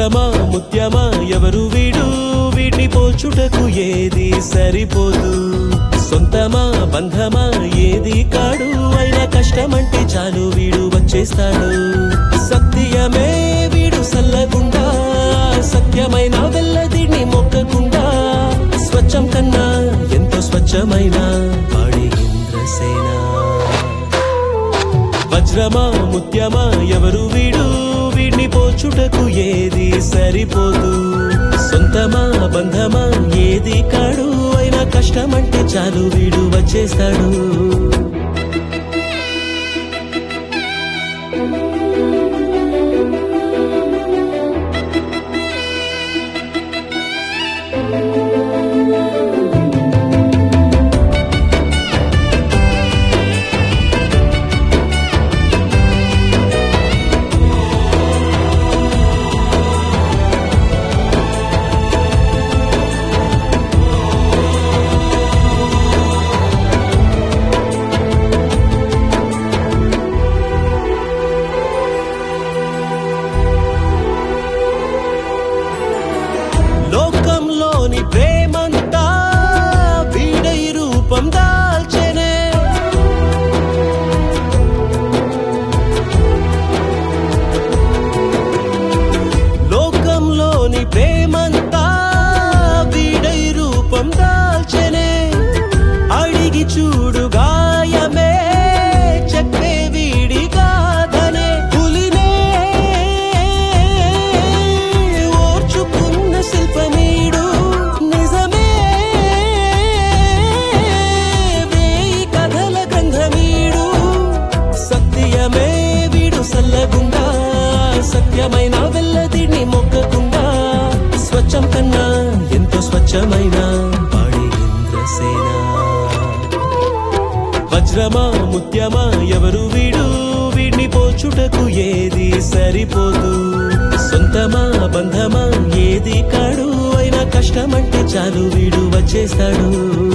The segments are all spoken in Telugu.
వజ్రమా ముత్యమా ఎవరు వీడు వీడిని పోల్చుటకు ఏది సరిపోదు సొంతమా బంధమా ఏది కాడు అయినా కష్టమంటే చాలు వీడు వచ్చేస్తాడు సత్యమే వీడు సల్లగుండా సత్యమైన వెళ్ళదిని మొక్కకుండా స్వచ్ఛం కన్నా ఎంతో స్వచ్ఛమైన వాడి ఇంద్రసేన వజ్రమా ముత్యమా ఎవరు వీడు వీడిని పోచుటకు ఏది సరిపోదు సొంతమా బంధమా ఏది కాడు అయినా కష్టమంటే చాలు వీడు వచ్చేస్తాడు లోకంలోని ప్రేమంతా వీడై రూపం దాల్చెనే లోకంలోని ప్రేమంతా వీడై రూపం దాల్చెనే అడిగి చూడు గాయమే చెప్పే వీడి గాథనే పులినే ఓర్చుకున్న శిల్పమీడు నిజమే వేయి కథల గ్రంథమీడు సత్యమే వీడు సల్లగుండా సత్యమైన వెళ్ళదిని మొక్కకుండా స్వచ్ఛం కన్నా ఎంతో స్వచ్ఛమైన వాడి ఇంద్రసేన వజ్రమా ముత్యమా ఎవరు వీడు వీడిని పోచుటకు ఏది సరిపోదు సొంతమా బంధమా ఏది కాడు అయినా కష్టమంటే చాలు వీడు వచ్చేస్తాడు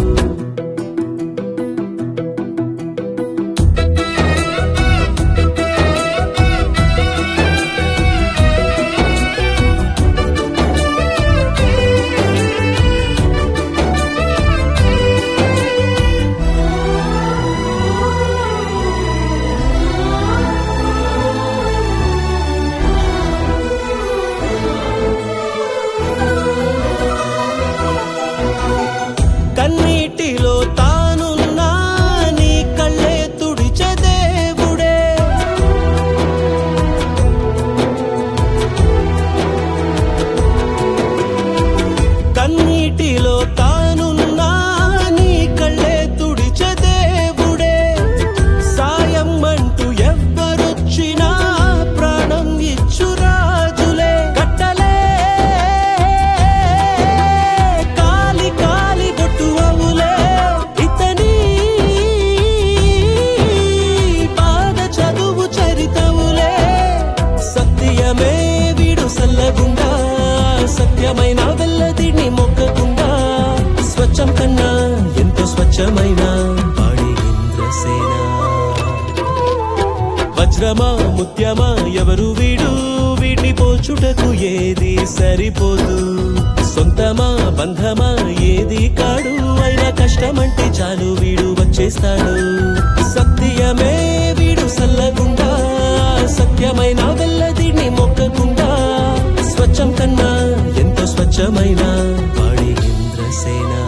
కన్నీటిలో తానున్నా నీ కళ్ళే తుడిచే దేవుడే కన్నీటిలో తానున్నా నీ కళ్ళే తుడిచే దేవుడే సాయం అంటూ ఎవ్వరొచ్చినా ప్రాణం ఇచ్చు రాజులే కట్టలే కాలి కాలి బొట్టు అవులే ఇతని పాద చదువు చరితవులే సత్యమే వీడు సల్లగుండా సత్యమైన వెళ్ళదిని మొక్కకుండా స్వచ్ఛం కన్నా ఎంతో స్వచ్ఛమైన వాడి ఇంద్రసేన వజ్రమా ముత్యమా ఎవరు వీడు వీడిని పోచుటకు ఏది సరిపోదు సొంతమా బంధమా ఏది కాడు అయినా కష్టమంటే చాలు వీడు వచ్చేస్తాడు సత్యమే వీడు సల్లగుండా సత్యమైన వెళ్ళదిని మొక్కకుండా స్వచ్ఛం కన్నా ఎంతో స్వచ్ఛమైన వాడి ఇంద్రసేన